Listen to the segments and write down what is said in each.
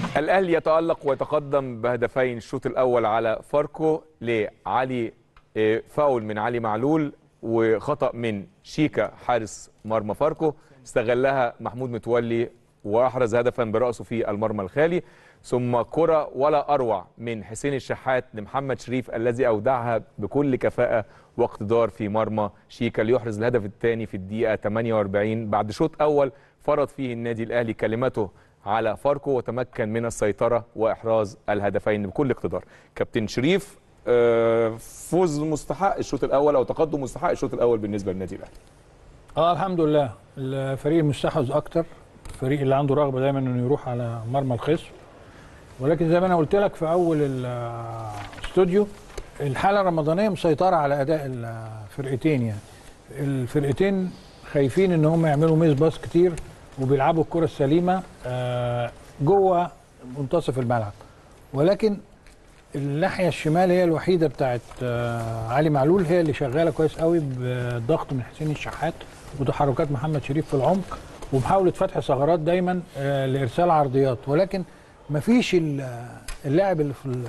الاهلي يتالق ويتقدم بهدفين الشوط الاول على فاركو لعلي آه، فاول من علي معلول وخطا من شيكا حارس مرمى فاركو استغلها محمود متولي واحرز هدفا براسه في المرمى الخالي ثم كره ولا اروع من حسين الشحات لمحمد شريف الذي اودعها بكل كفاءه واقتدار في مرمى شيكا ليحرز الهدف الثاني في الدقيقه 48 بعد شوط اول فرض فيه النادي الاهلي كلمته على فاركو وتمكن من السيطره واحراز الهدفين بكل اقتدار كابتن شريف آه، فوز مستحق الشوط الاول او تقدم مستحق الشوط الاول بالنسبه للنادي الاهلي اه الحمد لله الفريق المستحوذ اكتر الفريق اللي عنده رغبه دايما انه يروح على مرمى الخصم ولكن زي ما انا قلت لك في اول الاستوديو الحاله الرمضانيه مسيطره على اداء الفرقتين يعني الفرقتين خايفين ان هم يعملوا ميس باص كتير وبيلعبوا الكره السليمه آه، جوه منتصف الملعب ولكن الناحيه الشمال هي الوحيده بتاعت آه، علي معلول هي اللي شغاله كويس قوي بالضغط من حسين الشحات وتحركات محمد شريف في العمق ومحاوله فتح ثغرات دايما آه، لارسال عرضيات ولكن مفيش ال- اللاعب اللي في ال-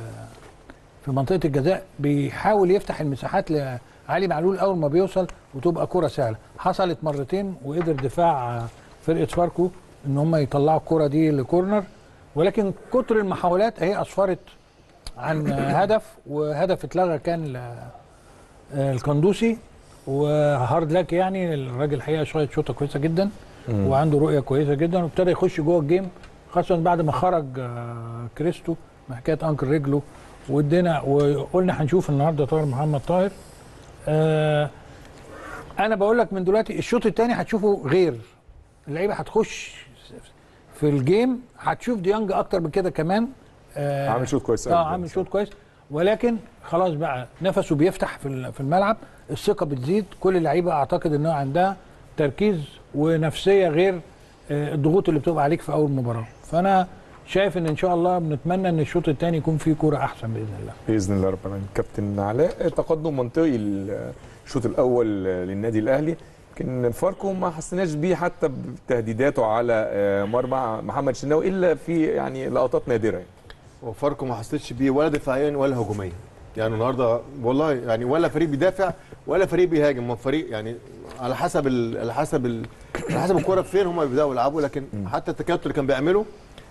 في منطقه الجزاء بيحاول يفتح المساحات لعلي معلول اول ما بيوصل وتبقى كره سهله حصلت مرتين وقدر دفاع آه، فرقه فاركو ان هم يطلعوا الكره دي لكورنر ولكن كتر المحاولات هي اسفرت عن هدف وهدف اتلغى كان ل- آه، القندوسي وهارد لك يعني الراجل الحقيقه شويه شوطه كويسه جدا وعنده رؤيه كويسه جدا وابتدى يخش جوه الجيم خاصه بعد ما خرج آه، كريستو من حكايه انكل رجله وادينا وقلنا هنشوف النهارده طاهر محمد طاهر آه انا بقول لك من دلوقتي الشوط الثاني هتشوفه غير اللعيبه هتخش في الجيم هتشوف ديانج اكتر من كده كمان آه عامل شوط كويس أوي اه جدا. عامل شوط كويس ولكن خلاص بقى نفسه بيفتح في ال- في الملعب الثقه بتزيد كل اللعيبه اعتقد انها عندها تركيز ونفسيه غير آه، الضغوط اللي بتبقى عليك في اول مباراه فانا شايف ان ان شاء الله بنتمنى ان الشوط الثاني يكون فيه كوره احسن باذن الله باذن الله رب العالمين كابتن علاء تقدم منطقي الشوط الاول للنادي الاهلي لكن فاركو ما حسيناش بيه حتى بتهديداته على آه، مرمى محمد شناوي الا في يعني لقطات نادره يعني. وفاركو ما حسيتش بيه ولا دفاعيا ولا هجوميا يعني النهارده والله يعني ولا فريق بيدافع ولا فريق بيهاجم هو فريق يعني على حسب ال على حسب ال على حسب الكوره فين هم بيبداوا يلعبوا لكن حتى التكتل اللي كان بيعمله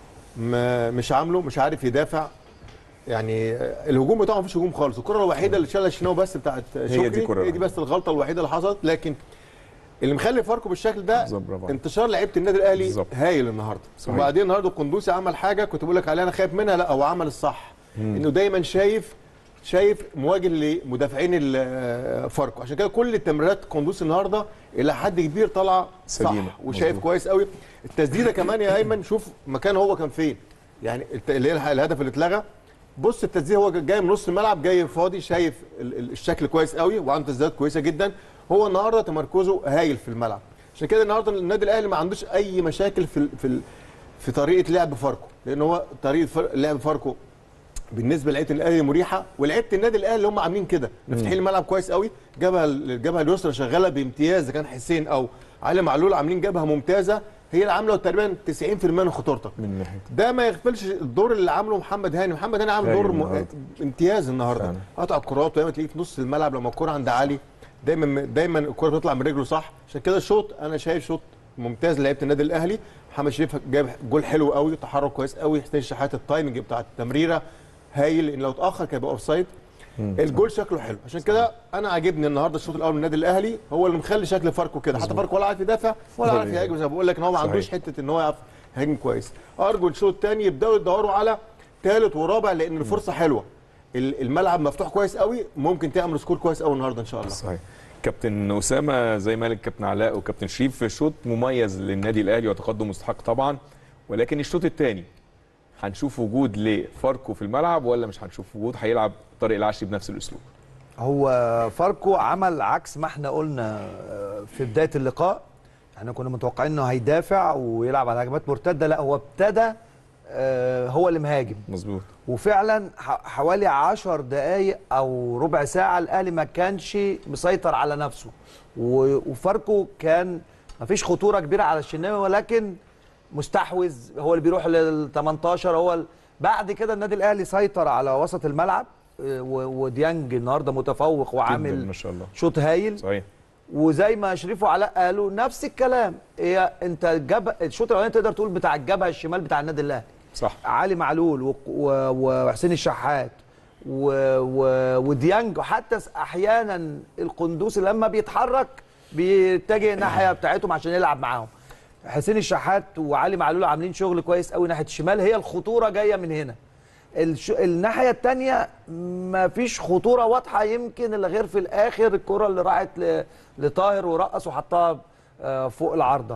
ما مش عامله مش عارف يدافع يعني الهجوم بتاعه ما فيش هجوم خالص الكره الوحيده اللي شالها الشناوي بس بتاعت شكري دي الكرة هي دي بس الغلطه الوحيده اللي حصلت لكن اللي مخلي فاركو بالشكل ده بالظبط، برافو عليك. انتشار لعيبه النادي الاهلي بالظبط. هايل النهارده صحيح. وبعدين النهارده القندوسي عمل حاجه كنت بقول لك عليها انا خايف منها لا هو عمل الصح انه دايما شايف شايف مواجه لمدافعين ال- فاركو عشان كده كل التمريرات قندوسي النهارده الى حد كبير طالعه سليمة. صح وشايف مظبوط. كويس قوي التسديده كمان يا ايمن شوف مكان هو كان فين يعني الت- اللي هي الهدف اللي اتلغى بص التسديد هو جاي من نص الملعب جاي فاضي شايف ال- ال- الشكل كويس قوي وعنده تسديدات كويسه جدا هو النهارده تمركزه هايل في الملعب عشان كده النهارده النادي الاهلي ما عندوش اي مشاكل في ال- في ال- في طريقه لعب فاركو لان هو طريقه فر- لعب فاركو بالنسبه لعيبه الاهلي مريحه ولعيبه النادي الاهلي اللي هم عاملين كده مفتحين الملعب كويس قوي جبهه الجبهه اليسرى شغاله بامتياز اذا كان حسين او علي معلول عاملين جبهه ممتازه هي اللي عامله تقريبا 90% من خطورتك من ناحيه ده ما يغفلش الدور اللي عامله محمد هاني محمد هاني عامل هايل دور م... النهاردة. امتياز النهارده فعلا. قطع الكرات ودايما تلاقيه في نص الملعب لما الكره عند علي دايما دايما الكره بتطلع من رجله صح عشان كده الشوط انا شايف شوط ممتاز لعيبه النادي الاهلي محمد شريف جاب جول حلو قوي تحرك كويس قوي حسين شحات التايمنج بتاع التمريره هايل ان لو اتاخر كان يبقى اوف سايد الجول شكله حلو عشان كده انا عاجبني النهارده الشوط الاول من النادي الاهلي هو اللي مخلي شكل فاركو كده حتى فاركو ولا عارف يدافع ولا ولا عارف يهاجم زي ما بقول لك ان هو ما صحيح. عندوش حته ان هو يعرف يهاجم كويس ارجو الشوط الثاني يبداوا يدوروا على ثالث ورابع لان الفرصه حلوه ال- الملعب مفتوح كويس قوي ممكن تعمل سكور كويس قوي النهارده ان شاء الله صحيح كابتن اسامه زي ما قال الكابتن علاء وكابتن شريف في شوط مميز للنادي الاهلي وتقدم مستحق طبعا ولكن الشوط الثاني هنشوف وجود لفاركو في الملعب ولا مش هنشوف وجود هيلعب طارق العشري بنفس الاسلوب هو فاركو عمل عكس ما احنا قلنا آه، في بدايه اللقاء احنا كنا متوقعين انه هيدافع ويلعب على هجمات مرتده لا هو ابتدى آه، هو اللي مهاجم مظبوط وفعلا ح- حوالي 10 دقائق او ربع ساعه الاهلي ما كانش مسيطر على نفسه و- وفاركو كان ما فيش خطوره كبيره على الشناوي ولكن مستحوذ هو اللي بيروح لل 18 هو ال... بعد كده النادي الاهلي سيطر على وسط الملعب آه، و- وديانج النهارده متفوق جداً وعامل ما شاء الله شوط هايل صحيح وزي ما شريف وعلاء قالوا نفس الكلام هي انت الجبهه الشوط الاولاني تقدر تقول بتاع الجبهه الشمال بتاع النادي الاهلي صح علي معلول و- و- وحسين الشحات و... و... وديانج وحتى س- احيانا القندوسي لما بيتحرك بيتجه الناحيه بتاعتهم عشان يلعب معاهم حسين الشحات وعلي معلول عاملين شغل كويس قوي ناحيه الشمال هي الخطوره جايه من هنا الش... الناحيه الثانيه ما فيش خطوره واضحه يمكن الا غير في الاخر الكره اللي راحت ل... لطاهر ورقص وحطها آه، فوق العارضه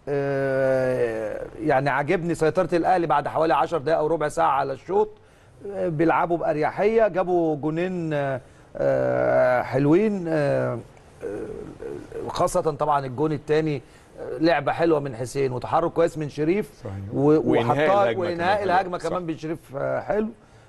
آه، يعني عاجبني سيطره الاهلي بعد حوالي 10 دقائق او ربع ساعه على الشوط آه، بيلعبوا باريحيه جابوا جونين آه، آه، حلوين آه، آه، خاصه طبعا الجون الثاني لعبه حلوه من حسين وتحرك كويس من شريف صحيح. و- وإنهاء وحطها الهجمة وانهاء كمان الهجمه حلو. كمان صح. من شريف آه، حلو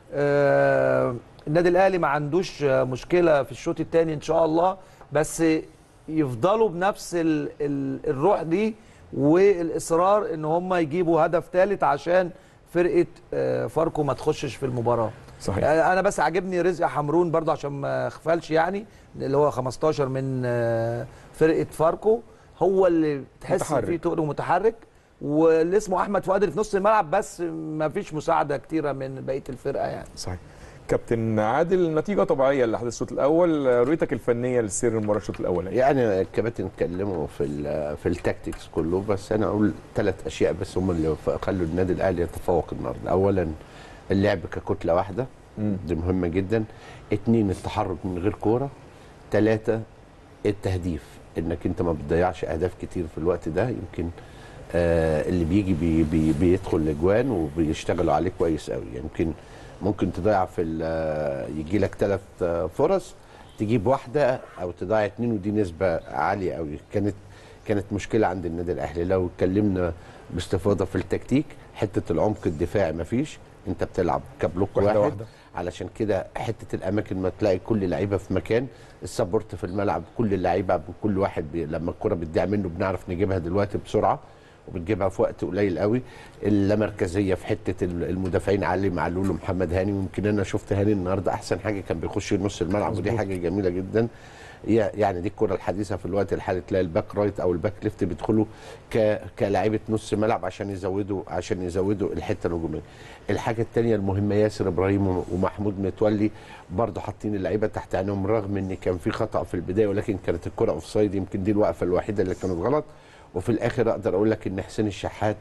آه، النادي الاهلي ما عندوش آه، مشكله في الشوط الثاني ان شاء الله بس يفضلوا بنفس ال ال الروح دي والاصرار ان هم يجيبوا هدف ثالث عشان فرقه آه، فاركو ما تخشش في المباراه صحيح آه، انا بس عاجبني رزق حمرون برضه عشان ما اغفلش يعني اللي هو 15 من آه، فرقه فاركو هو اللي تحس متحرك. فيه تقل متحرك واللي اسمه احمد فؤاد اللي في نص الملعب بس ما فيش مساعده كتيره من بقيه الفرقه يعني صحيح كابتن عادل نتيجه طبيعيه لاحداث الشوط الاول رؤيتك الفنيه لسير المباراه الشوط الاول يعني الكباتن اتكلموا في ال- في التاكتكس كله بس انا اقول ثلاث اشياء بس هم اللي ف- خلوا النادي الاهلي يتفوق النهارده اولا اللعب ككتله واحده دي مهمه جدا اثنين التحرك من غير كوره ثلاثه التهديف انك انت ما بتضيعش اهداف كتير في الوقت ده يمكن آه اللي بيجي بي بي بيدخل الاجوان وبيشتغلوا عليه كويس قوي يمكن ممكن تضيع في يجي لك ثلاث فرص تجيب واحده او تضيع اتنين ودي نسبه عاليه قوي كانت كانت مشكله عند النادي الاهلي لو اتكلمنا باستفاضه في التكتيك حته العمق الدفاعي مفيش انت بتلعب كبلوك واحدة واحد واحدة. علشان كده حته الاماكن ما تلاقي كل لعيبه في مكان السبورت في الملعب كل اللعيبه كل واحد بي لما الكره بتضيع منه بنعرف نجيبها دلوقتي بسرعه وبتجيبها في وقت قليل قوي اللامركزيه في حته المدافعين علي معلول ومحمد هاني ويمكن انا شفت هاني النهارده احسن حاجه كان بيخش نص الملعب ودي حاجه جميله جدا يع- يعني دي الكره الحديثه في الوقت الحالي تلاقي الباك رايت او الباك ليفت بيدخلوا ك كلاعيبه نص ملعب عشان يزودوا عشان يزودوا الحته الهجوميه. الحاجه الثانيه المهمه ياسر ابراهيم ومحمود متولي برضه حاطين اللعيبه تحت عينهم رغم ان كان في خطا في البدايه ولكن كانت الكره اوف سايد يمكن دي الوقفه الوحيده اللي كانت غلط وفي الاخر اقدر اقول لك ان حسين الشحات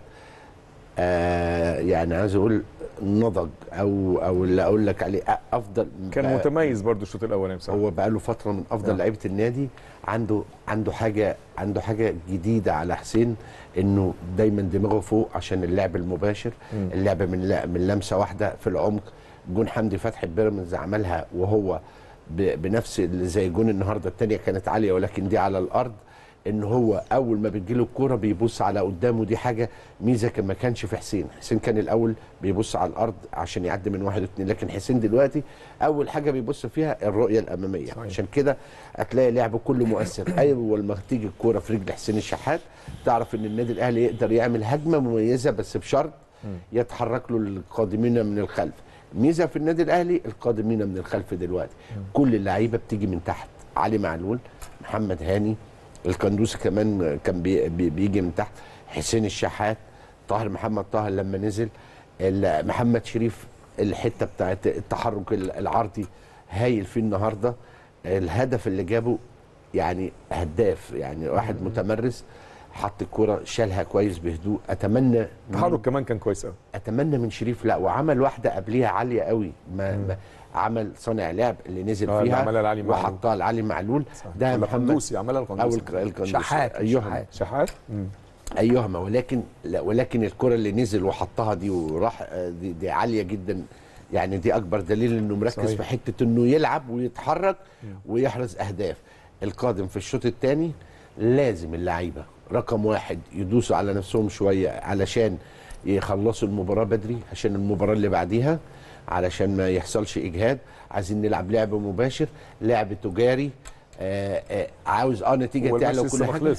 آه يعني عايز اقول نضج او او اللي اقول لك عليه أ- افضل كان بقى- متميز برضو الشوط الاولاني بصراحه هو بقى له فتره من افضل نعم. لعيبه النادي عنده عنده حاجه عنده حاجه جديده على حسين انه دايما دماغه فوق عشان اللعب المباشر مم. اللعب من لا- من لمسه واحده في العمق جون حمدي فتحي بيراميدز عملها وهو ب- بنفس اللي زي جون النهارده الثانيه كانت عاليه ولكن دي على الارض ان هو اول ما بتجيله الكوره بيبص على قدامه دي حاجه ميزه كان ما كانش في حسين حسين كان الاول بيبص على الارض عشان يعدي من واحد واثنين لكن حسين دلوقتي اول حاجه بيبص فيها الرؤيه الاماميه صحيح. عشان كده هتلاقي لعبه كله مؤثر اول ما تيجي الكوره في رجل حسين الشحات تعرف ان النادي الاهلي يقدر يعمل هجمه مميزه بس بشرط يتحرك له القادمين من الخلف ميزه في النادي الاهلي القادمين من الخلف دلوقتي كل اللعيبه بتيجي من تحت علي معلول محمد هاني القندوسي كمان كان بي بي بيجي من تحت حسين الشحات طاهر محمد طاهر لما نزل ال- محمد شريف الحته بتاعت التحرك ال- العرضي هايل فيه النهارده الهدف اللي جابه يعني هداف يعني واحد متمرس حط الكرة شالها كويس بهدوء اتمنى التحرك كمان كان كويس قوي اتمنى من شريف لا وعمل واحده قبليها عاليه قوي ما, ما عمل صانع لعب اللي نزل آه، اللي فيها عملها لعلي معلول. وحطها لعلي معلول ده ولا محمد قندوسي عملها او القندوسي الق- القندوسي شحات، ايهما شحات. شحات مم. ايهما ولكن لا ولكن الكره اللي نزل وحطها دي وراح آه، دي, دي عاليه جدا يعني دي اكبر دليل انه مركز صحيح. في حته انه يلعب ويتحرك ويحرز اهداف القادم في الشوط الثاني لازم اللعيبه رقم واحد يدوسوا على نفسهم شويه علشان يخلصوا المباراه بدري عشان المباراه اللي بعديها علشان ما يحصلش اجهاد عايزين نلعب لعب مباشر لعب تجاري آه آه عاوز اه نتيجه هو تعلى الماتش وكل لسه ما حاجه خلصش.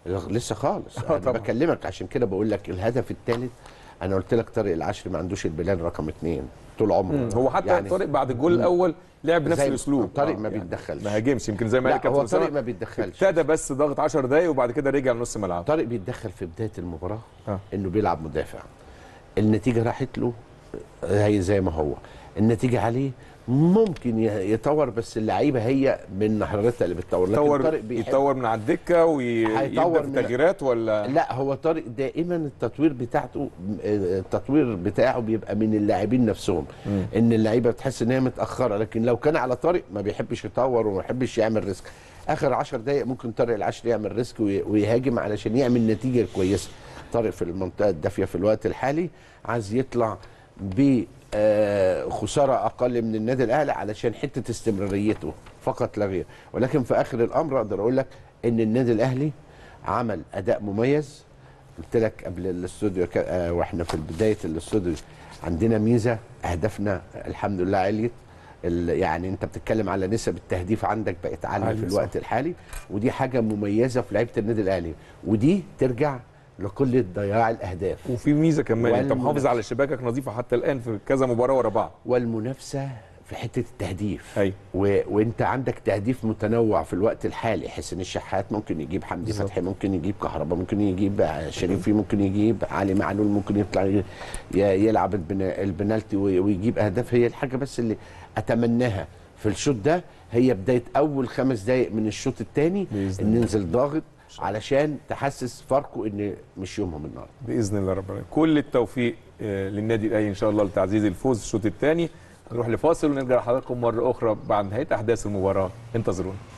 لسه خالص آه انا طبعا. بكلمك عشان كده بقول لك الهدف الثالث انا قلت لك طارق العشري ما عندوش البلان رقم اثنين طول عمره هو حتى يعني طارق بعد الجول الاول لعب بنفس زي- الاسلوب طارق آه، ما يعني بيتدخلش. ما هاجمش يمكن زي ما قال لا كابتن هو أسامة، طارق ما بيتدخلش ابتدى بس ضغط 10 دقايق وبعد كده رجع لنص الملعب طارق بيتدخل في بدايه المباراه آه. انه بيلعب مدافع النتيجه راحت له هي زي ما هو النتيجه عليه ممكن ي- يطور بس اللعيبه هي من حضرتك اللي بتطور لكن يطور طارق بيحب يطور من على الدكه ويبدا هيطور في من- التغييرات ولا لا هو طارق دائما التطوير بتاعته التطوير بتاعه بيبقى من اللاعبين نفسهم ان اللعيبه بتحس ان هي متاخره لكن لو كان على طارق ما بيحبش يطور وما بيحبش يعمل ريسك اخر 10 دقائق ممكن طارق العشر يعمل ريسك وي- ويهاجم علشان يعمل نتيجه كويسه طارق في المنطقه الدافيه في الوقت الحالي عايز يطلع ب آه، خساره اقل من النادي الاهلي علشان حته استمراريته فقط لا غير ولكن في اخر الامر اقدر اقول لك ان النادي الاهلي عمل اداء مميز قلت لك قبل الاستوديو ك- آه، واحنا في بدايه الاستوديو عندنا ميزه اهدافنا الحمد لله عليت ال- يعني انت بتتكلم على نسب التهديف عندك بقت عاليه عالية في الوقت الحالي ودي حاجه مميزه في لعيبه النادي الاهلي ودي ترجع لقله ضياع الاهداف وفي ميزه كمان انت والمنافسة. محافظ على شباكك نظيفه حتى الان في كذا مباراه ورا بعض والمنافسه في حته التهديف أيوة. و... وانت عندك تهديف متنوع في الوقت الحالي حسين الشحات ممكن يجيب حمدي بالظبط. فتحي ممكن يجيب كهربا ممكن يجيب شريفي ممكن يجيب علي معلول ممكن يطلع ي... ي- يلعب البنا... البنالتي وي- ويجيب اهداف هي الحاجه بس اللي اتمناها في الشوط ده هي بدايه اول خمس دقائق من الشوط الثاني بإذن ان ننزل ضاغط علشان تحسس فاركو ان مش يومهم النهارده باذن الله رب العالمين كل التوفيق آه، للنادي الاهلي ان شاء الله لتعزيز الفوز في الشوط الثاني نروح لفاصل ونرجع لحضراتكم مره اخرى بعد نهايه احداث المباراه انتظرونا